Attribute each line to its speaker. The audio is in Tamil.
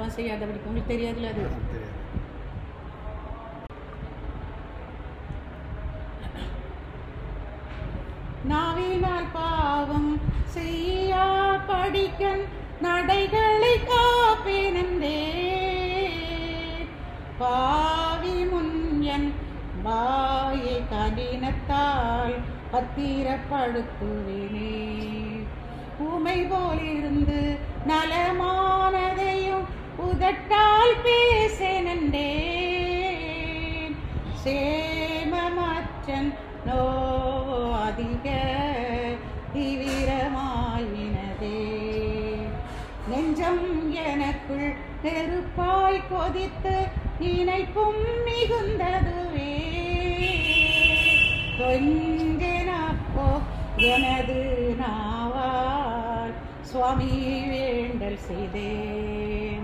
Speaker 1: பாவம் செய்யாதபடி உங்களுக்கு தெரியாதுல்ல அது
Speaker 2: தெரியாது
Speaker 1: நாவினால் பாவம் செய்யா படிக்கன் நடைகளை காப்பேனே பாவி முன்யன் வாயை கடினத்தால் பத்திரப்படுத்துவேனே ஊமை போலிருந்து நலமானதையும் உதட்டால் பேசேனண்டேன் சேமமற்றன் நோ அதிக தீவிரமாயினதே நெஞ்சம் எனக்குள் நெருப்பாய் கொதித்து நினைப்பும் மிகுந்ததுவே கொஞ்சனப்போ எனது நாவால் சுவாமி வேண்டல் செய்தேன்